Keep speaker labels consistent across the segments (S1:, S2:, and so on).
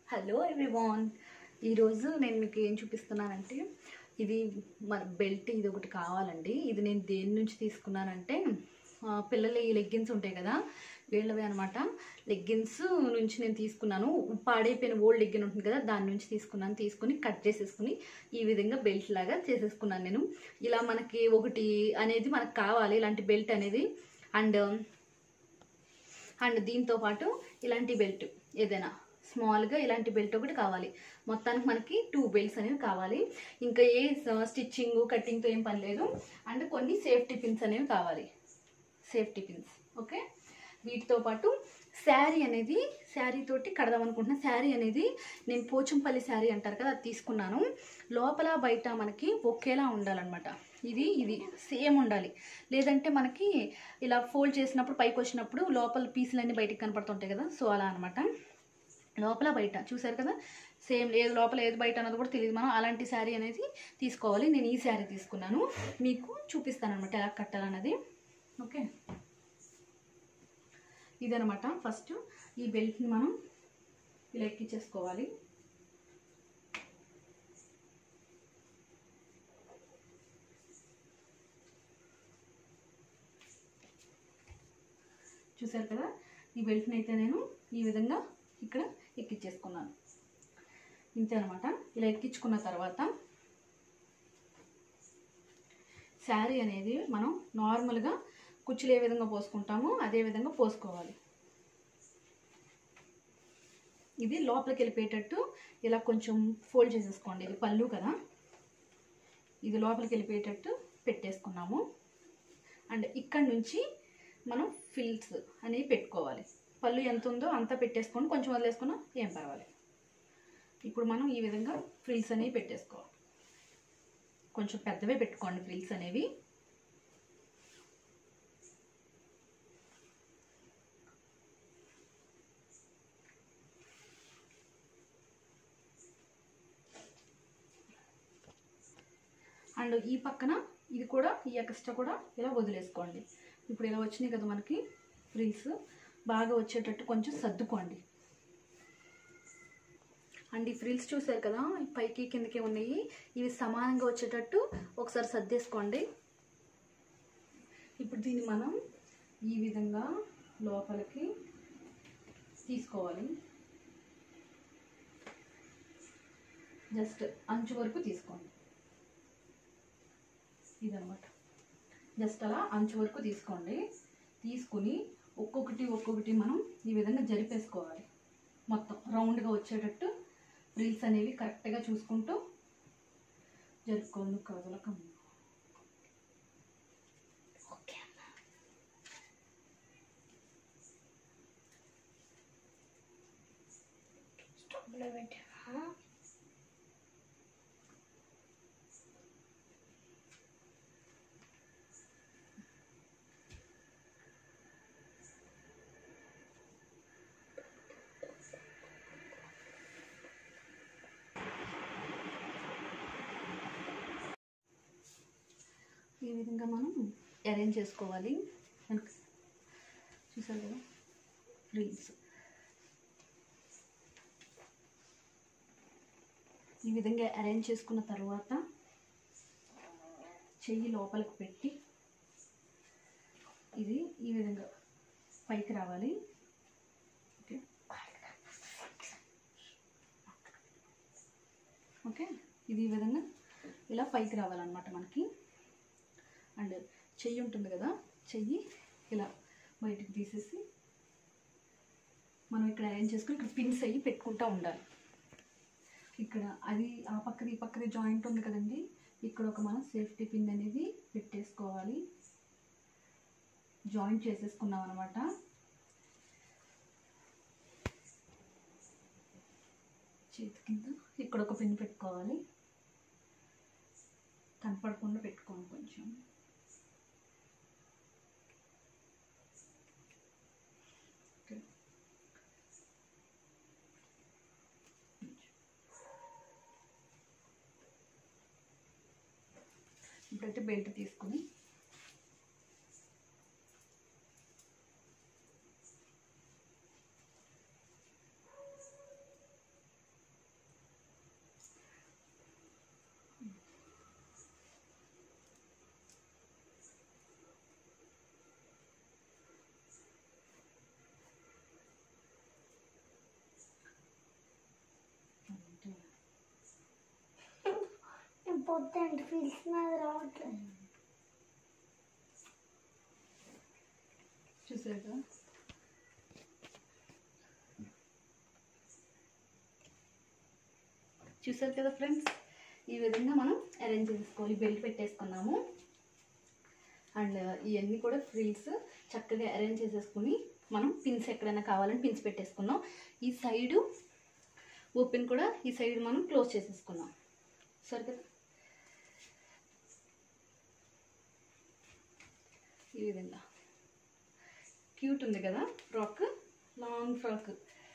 S1: Hello everyone ఈరోజు నేను మీకు ఏం చూపిస్తున్నానంటే ఇది మన బెల్ట్ ఇది ఒకటి కావాలండి ఇది నేను దేని నుంచి తీసుకున్నానంటే ఆ, పిల్లల ఈ లెగ్గిన్స్ ఉంటాయి కదా వీళ్ళవి అనమాట లెగ్గిన్స్ నుంచి నేను తీసుకున్నాను పాడైపోయిన ఓల్డ్ లెగ్గిన్ ఉంటుంది కదా దాని నుంచి తీసుకున్నాను తీసుకుని కట్ చేసేసుకుని ఈ విధంగా బెల్ట్ లాగా చేసేసుకున్నాను నేను ఇలా మనకి ఒకటి అనేది మనకు కావాలి ఇలాంటి బెల్ట్ అనేది అండ్ అండ్ దీంతో పాటు ఇలాంటి బెల్ట్ ఏదైనా స్మాల్గా ఇలాంటి బెల్ట్ ఒకటి కావాలి మొత్తానికి మనకి టూ బెల్ట్స్ అనేవి కావాలి ఇంకా ఏ స్టిచ్చింగ్ కటింగ్తో ఏం పని లేదు అండ్ కొన్ని సేఫ్టీ పిన్స్ అనేవి కావాలి సేఫ్టీ పిన్స్ ఓకే వీటితో పాటు శారీ అనేది శారీ తోటి కడదాం అనుకుంటున్నా శారీ అనేది నేను పోచంపల్లి శారీ అంటారు కదా అది తీసుకున్నాను లోపల బయట మనకి ఒకేలా ఉండాలన్నమాట ఇది ఇది సేమ్ ఉండాలి లేదంటే మనకి ఇలా ఫోల్డ్ చేసినప్పుడు పైకి వచ్చినప్పుడు లోపల పీసులన్నీ బయటికి కనపడుతుంటాయి కదా సో అలా అనమాట లోపల బయట చూసారు కదా సేమ్ ఏది లోపల ఏది బయట అన్నది కూడా తెలియదు మనం అలాంటి శారీ అనేది తీసుకోవాలి నేను ఈ శారీ తీసుకున్నాను మీకు చూపిస్తాను అనమాట ఎలా కట్టాలన్నది ఓకే ఇదనమాట ఫస్ట్ ఈ బెల్ట్ని మనం ఇలా ఎక్కించేసుకోవాలి చూసారు కదా ఈ బెల్ట్ని అయితే నేను ఈ విధంగా ఇక్కడ ఎక్కించేసుకున్నాను ఇంతే అనమాట ఇలా ఎక్కించుకున్న తర్వాత శారీ అనేది మనం నార్మల్గా కుచ్చులు ఏ విధంగా పోసుకుంటామో అదే విధంగా పోసుకోవాలి ఇది లోపలికి వెళ్ళిపోయేటట్టు ఇలా కొంచెం ఫోల్డ్ చేసేసుకోండి ఇది పళ్ళు కదా ఇది లోపలికి వెళ్ళిపోయేటట్టు పెట్టేసుకున్నాము అండ్ ఇక్కడ నుంచి మనం ఫిల్స్ అనేవి పెట్టుకోవాలి పళ్ళు ఎంత ఉందో అంతా పెట్టేసుకొని కొంచెం వదిలేసుకున్నా ఏం పర్వాలేదు ఇప్పుడు మనం ఈ విధంగా ఫ్రిల్స్ అనేవి పెట్టేసుకోవాలి కొంచెం పెద్దవే పెట్టుకోండి ఫ్రిల్స్ అనేవి అండ్ ఈ పక్కన ఇది కూడా ఈ ఎక్స్ట్రా కూడా ఇలా వదిలేసుకోండి ఇప్పుడు ఇలా వచ్చినాయి కదా మనకి ఫ్రిల్స్ బాగా వచ్చేటట్టు కొంచెం సర్దుకోండి అండ్ ఈ ఫ్రిల్స్ చూసారు కదా ఈ పైకి కిందకి ఉన్నాయి ఇవి సమానంగా వచ్చేటట్టు ఒకసారి సర్దేసుకోండి ఇప్పుడు దీన్ని మనం ఈ విధంగా లోపలికి తీసుకోవాలి జస్ట్ అంచు వరకు తీసుకోండి ఇదనమాట జస్ట్ అలా అంచు వరకు తీసుకోండి తీసుకుని ఒక్కొక్కటి ఒక్కొక్కటి మనం ఈ విధంగా జరిపేసుకోవాలి మొత్తం రౌండ్గా వచ్చేటట్టు రీల్స్ అనేవి కరెక్ట్గా చూసుకుంటూ జరుపుకోండి కదలకం ఓకే అన్న
S2: స్టవ్లో పెట్టావా
S1: ఈ విధంగా మనం అరేంజ్ చేసుకోవాలి మనకు చూసారు కదా రీల్స్ ఈ విధంగా అరేంజ్ చేసుకున్న తర్వాత చెయ్యి లోపలికి పెట్టి ఇది ఈ విధంగా పైకి రావాలి ఓకే ఓకే ఇది ఈ విధంగా ఇలా పైకి రావాలన్నమాట మనకి అండ్ చెయ్యి ఉంటుంది కదా చెయ్యి ఇలా బయటికి తీసేసి మనం ఇక్కడ అరేంజ్ చేసుకుని ఇక్కడ పిన్స్ అయ్యి పెట్టుకుంటూ ఉండాలి ఇక్కడ అది ఆ పక్కది ఈ పక్కది జాయింట్ ఉంది కదండి ఇక్కడ ఒక మనం సేఫ్టీ పిన్ అనేది పెట్టేసుకోవాలి జాయింట్ చేసేసుకున్నాం అనమాట చేతి కింద ఇక్కడ ఒక పిన్ పెట్టుకోవాలి కనపడకుండా పెట్టుకోండి కొంచెం ఓకే. ఇప్పుడైతే బెల్ట్ తీసుకుని
S2: పొద్దండి ఫీల్స్ మీద రావట్లేదు
S1: చూసారు కదా చూసారు కదా ఫ్రెండ్స్ ఈ విధంగా మనం అరేంజ్ చేసుకోవాలి బెల్ట్ పెట్టేసుకున్నాము అండ్ ఇవన్నీ కూడా ఫ్రిల్స్ చక్కగా అరేంజ్ చేసేసుకుని మనం పిన్స్ ఎక్కడైనా కావాలని పిన్స్ పెట్టేసుకున్నాం ఈ సైడు ఓపెన్ కూడా ఈ సైడ్ మనం క్లోజ్ చేసేసుకున్నాం సరే కదా ఈ విధంగా క్యూట్ ఉంది కదా ఫ్రాక్ లాంగ్ ఫ్రాక్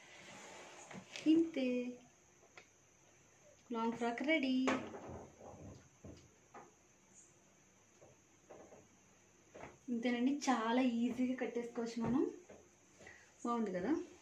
S1: ఇంతే లాంగ్ ఫ్రాక్ రెడీ ఇంతేనండి చాలా ఈజీగా కట్టేసుకోవచ్చు మనం బాగుంది కదా